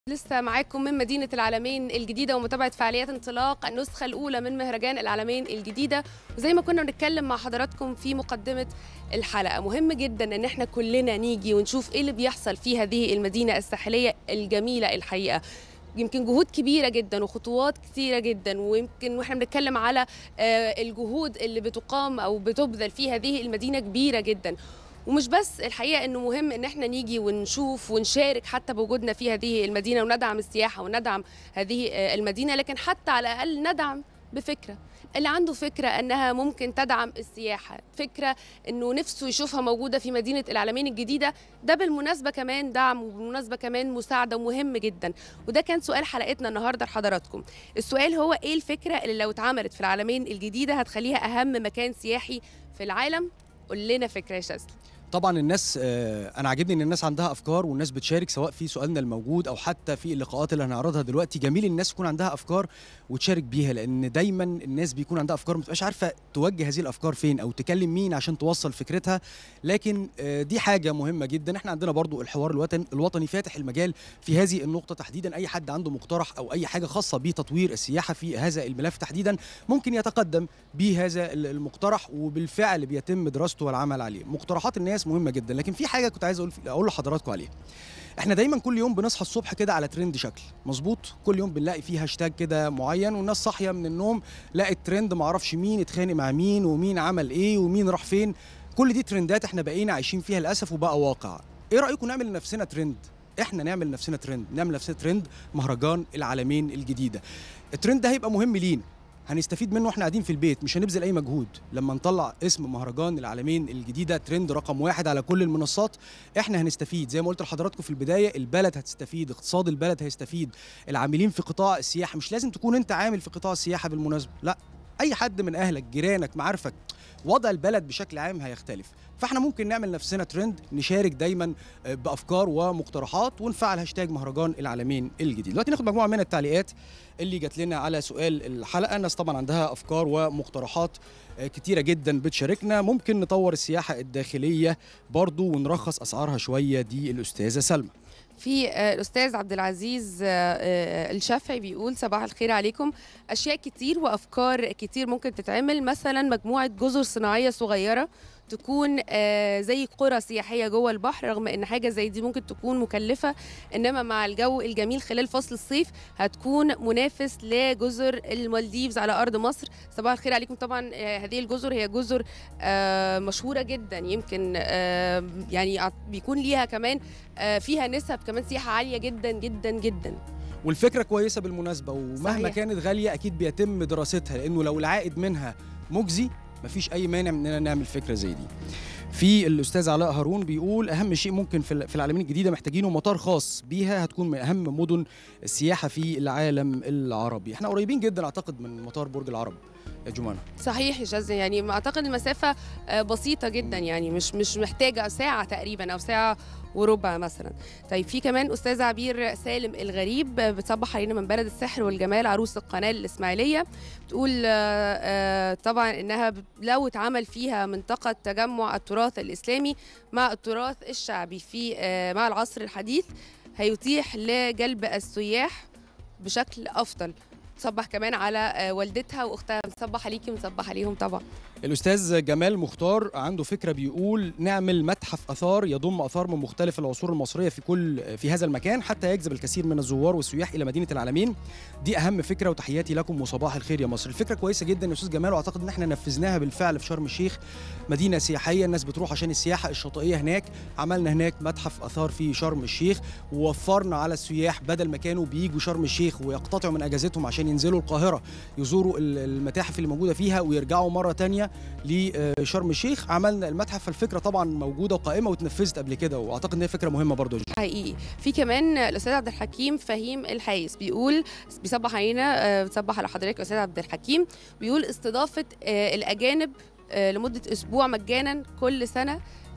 لسه معاكم من مدينة العالمين الجديدة ومتابعة فعاليات انطلاق النسخة الأولى من مهرجان العالمين الجديدة وزي ما كنا بنتكلم مع حضراتكم في مقدمة الحلقة مهم جدا إن احنا كلنا نيجي ونشوف إيه اللي بيحصل في هذه المدينة الساحلية الجميلة الحقيقة يمكن جهود كبيرة جدا وخطوات كثيرة جدا ويمكن واحنا بنتكلم على آه، الجهود اللي بتقام أو بتبذل في هذه المدينة كبيرة جدا ومش بس الحقيقه انه مهم ان احنا نيجي ونشوف ونشارك حتى بوجودنا في هذه المدينه وندعم السياحه وندعم هذه آه، المدينه لكن حتى على الاقل ندعم بفكره اللي عنده فكره انها ممكن تدعم السياحه فكره انه نفسه يشوفها موجوده في مدينه العلمين الجديده ده بالمناسبه كمان دعم وبالمناسبه كمان مساعده ومهم جدا وده كان سؤال حلقتنا النهارده لحضراتكم السؤال هو ايه الفكره اللي لو اتعملت في العلمين الجديده هتخليها اهم مكان سياحي في العالم قول لنا فكره يا شاذلي طبعا الناس آه، انا عاجبني ان الناس عندها افكار والناس بتشارك سواء في سؤالنا الموجود او حتى في اللقاءات اللي هنعرضها دلوقتي جميل الناس يكون عندها افكار وتشارك بيها لان دايما الناس بيكون عندها افكار ما تبقاش عارفه توجه هذه الافكار فين او تكلم مين عشان توصل فكرتها لكن آه، دي حاجه مهمه جدا احنا عندنا برضو الحوار الوطني الوطني فاتح المجال في هذه النقطه تحديدا اي حد عنده مقترح او اي حاجه خاصه بتطوير السياحه في هذا الملف تحديدا ممكن يتقدم بهذا المقترح وبالفعل بيتم دراسته والعمل عليه مقترحات الناس مهمه جدا لكن في حاجه كنت عايز اقول اقول لحضراتكم عليها احنا دايما كل يوم بنصحى الصبح كده على ترند شكل مظبوط كل يوم بنلاقي فيه هاشتاج كده معين والناس صاحيه من النوم لقت ترند معرفش مين اتخانق مع مين ومين عمل ايه ومين راح فين كل دي ترندات احنا بقينا عايشين فيها للاسف وبقى واقع ايه رايكم نعمل لنفسنا ترند احنا نعمل لنفسنا ترند نعمل لنفسنا ترند مهرجان العالمين الجديده الترند ده هيبقى مهم لينا هنستفيد منه واحنا قاعدين في البيت مش هنبذل اي مجهود لما نطلع اسم مهرجان العالمين الجديده ترند رقم واحد على كل المنصات احنا هنستفيد زي ما قلت لحضراتكم في البدايه البلد هتستفيد اقتصاد البلد هيستفيد العاملين في قطاع السياحه مش لازم تكون انت عامل في قطاع السياحه بالمناسبه لا اي حد من اهلك جيرانك معارفك وضع البلد بشكل عام هيختلف فاحنا ممكن نعمل نفسنا ترند نشارك دايما آه، بافكار ومقترحات ونفعل هاشتاج مهرجان العالمين الجديد دلوقتي ناخد مجموعه من التعليقات اللي جات لنا على سؤال الحلقه الناس طبعا عندها افكار ومقترحات آه، كتيره جدا بتشاركنا ممكن نطور السياحه الداخليه برضو ونرخص اسعارها شويه دي الاستاذه سلمى في آه، الاستاذ عبد العزيز آه، آه، الشافعي بيقول صباح الخير عليكم اشياء كتير وافكار كتير ممكن تتعمل مثلا مجموعه جزر صناعيه صغيره تكون آه، زي قرى سياحيه جوه البحر رغم ان حاجه زي دي ممكن تكون مكلفه انما مع الجو الجميل خلال فصل الصيف هتكون منافس لجزر المالديفز على ارض مصر صباح الخير عليكم طبعا آه، هذه الجزر هي جزر آه، مشهوره جدا يمكن آه، يعني ع- بيكون ليها كمان آه، فيها نسب كمان سياحه عاليه جدا جدا جدا والفكره كويسه بالمناسبه ومهما صحيح. كانت غاليه اكيد بيتم دراستها لانه لو العائد منها مجزي مفيش اي مانع اننا نعمل فكره زي دي في الاستاذ علاء هارون بيقول اهم شيء ممكن في في العالمين الجديده محتاجينه مطار خاص بيها هتكون من اهم مدن السياحه في العالم العربي احنا قريبين جدا اعتقد من مطار برج العرب يا جمانه صحيح يا شاذ يعني اعتقد المسافه آه، بسيطه جدا يعني مش مش محتاجه ساعه تقريبا او ساعه وربع مثلا طيب في كمان استاذ عبير سالم الغريب آه، بتصبح علينا من بلد السحر والجمال عروس القناه الاسماعيليه بتقول آه، آه، طبعا انها ب- لو اتعمل فيها منطقه تجمع التراث الاسلامي مع التراث الشعبي في آه، مع العصر الحديث هيتيح لجلب السياح بشكل افضل تصبح كمان على آه، والدتها واختها بتصبح عليكي ونصبح عليهم طبعا الاستاذ جمال مختار عنده فكره بيقول نعمل متحف اثار يضم اثار من مختلف العصور المصريه في كل في هذا المكان حتى يجذب الكثير من الزوار والسياح الى مدينه العالمين دي اهم فكره وتحياتي لكم وصباح الخير يا مصر الفكره كويسه جدا يا استاذ جمال واعتقد ان احنا نفذناها بالفعل في شرم الشيخ مدينه سياحيه الناس بتروح عشان السياحه الشاطئيه هناك عملنا هناك متحف اثار في شرم الشيخ ووفرنا على السياح بدل ما كانوا بييجوا شرم الشيخ ويقتطعوا من اجازتهم عشان ينزلوا القاهره يزوروا ال- المتاحف اللي موجوده فيها ويرجعوا مره تانية لشرم الشيخ عملنا المتحف فالفكره طبعا موجوده وقائمه واتنفذت قبل كده واعتقد ان هي فكره مهمه برضو يا جماعة. حقيقي في كمان الاستاذ عبد الحكيم فهيم الحايس بيقول بيصبح علينا آه، بتصبح على حضرتك يا استاذ عبد الحكيم بيقول استضافه آه، الاجانب آه، لمده اسبوع مجانا كل سنه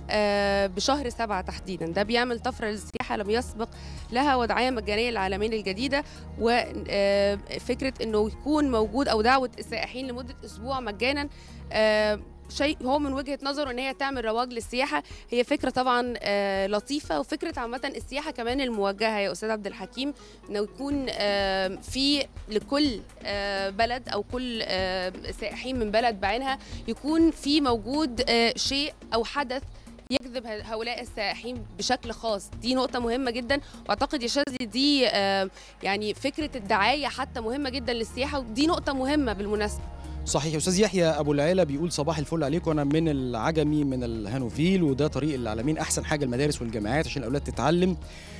آه، بشهر سبعة تحديدا ده بيعمل طفرة للسياحة لم يسبق لها ودعاية مجانية للعالمين الجديدة وفكرة انه يكون موجود او دعوة السائحين لمدة اسبوع مجانا آه، شيء هو من وجهه نظره ان هي تعمل رواج للسياحه هي فكره طبعا آه، لطيفه وفكره عامه السياحه كمان الموجهه يا استاذ عبد الحكيم انه يكون آه، في لكل آه، بلد او كل آه، سائحين من بلد بعينها يكون في موجود آه، شيء او حدث يجذب ه- هؤلاء السائحين بشكل خاص دي نقطة مهمة جدا واعتقد يا شاذلي دي آه، يعني فكرة الدعاية حتى مهمة جدا للسياحة ودي نقطة مهمة بالمناسبة صحيح استاذ يحيى ابو العيله بيقول صباح الفل عليكم انا من العجمي من الهانوفيل وده طريق العالمين احسن حاجه المدارس والجامعات عشان الاولاد تتعلم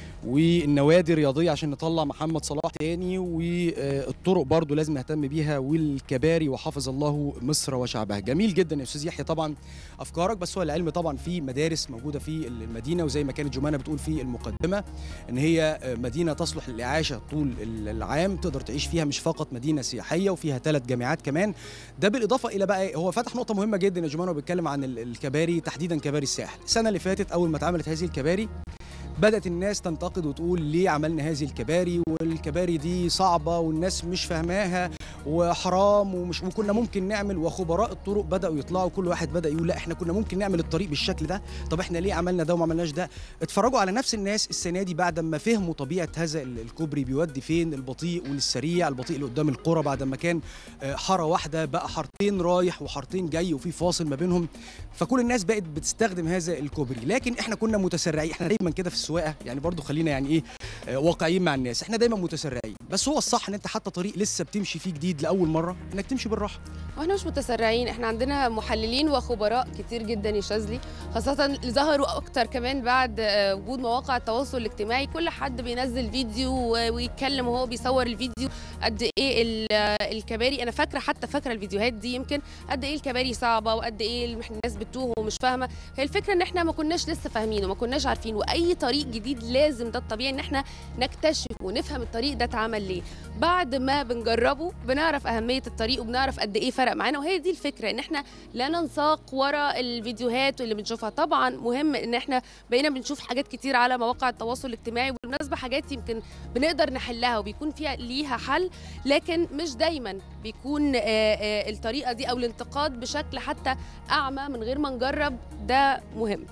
والنوادي الرياضيه عشان نطلع محمد صلاح تاني والطرق برضو لازم نهتم بيها والكباري وحافظ الله مصر وشعبها جميل جدا يا استاذ يحيى طبعا افكارك بس هو العلم طبعا في مدارس موجوده في المدينه وزي ما كانت جمانه بتقول في المقدمه ان هي مدينه تصلح للاعاشه طول العام تقدر تعيش فيها مش فقط مدينه سياحيه وفيها ثلاث جامعات كمان ده بالاضافه الى بقى إيه؟ هو فتح نقطه مهمه جدا يا جمانه وبيتكلم عن ال- الكباري تحديدا كباري الساحل السنه اللي فاتت اول ما اتعملت هذه الكباري بدات الناس تنتقد وتقول ليه عملنا هذه الكباري والكباري دي صعبه والناس مش فاهماها وحرام ومش وكنا ممكن نعمل وخبراء الطرق بداوا يطلعوا كل واحد بدا يقول لا احنا كنا ممكن نعمل الطريق بالشكل ده طب احنا ليه عملنا ده وما عملناش ده اتفرجوا على نفس الناس السنه دي بعد ما فهموا طبيعه هذا ال- الكوبري بيودي فين البطيء والسريع البطيء اللي قدام القرى بعد ما كان آه، حاره واحده بقى حارتين رايح وحارتين جاي وفي فاصل ما بينهم فكل الناس بقت بتستخدم هذا الكوبري لكن احنا كنا متسرعين احنا دايما كده في السواقه يعني برضو خلينا يعني ايه آه، واقعيين مع الناس احنا دايما متسرعين بس هو الصح ان انت حتى طريق لسه بتمشي فيه جديد لاول مره انك تمشي بالراحه واحنا مش متسرعين احنا عندنا محللين وخبراء كتير جدا يا شاذلي خاصة اللي ظهروا اكتر كمان بعد آه، وجود مواقع التواصل الاجتماعي كل حد بينزل فيديو و- ويتكلم وهو بيصور الفيديو قد ايه ال- آه، الكباري انا فاكرة حتى فاكرة الفيديوهات دي يمكن قد ايه الكباري صعبة وقد ايه الناس بتوه ومش فاهمة هي الفكرة ان احنا ما كناش لسه فاهمين وما كناش عارفين واي طريق جديد لازم ده الطبيعي ان احنا نكتشف ونفهم الطريق ده اتعمل ليه بعد ما بنجربه بنعرف اهميه الطريق وبنعرف قد ايه فرق معانا وهي دي الفكره ان احنا لا ننساق ورا الفيديوهات اللي بنشوفها طبعا مهم ان احنا بقينا بنشوف حاجات كتير على مواقع التواصل الاجتماعي وبالمناسبه حاجات يمكن بنقدر نحلها وبيكون فيها ليها حل لكن مش دايما بيكون آه، آه، الطريقه دي او الانتقاد بشكل حتى اعمى من غير ما نجرب ده مهم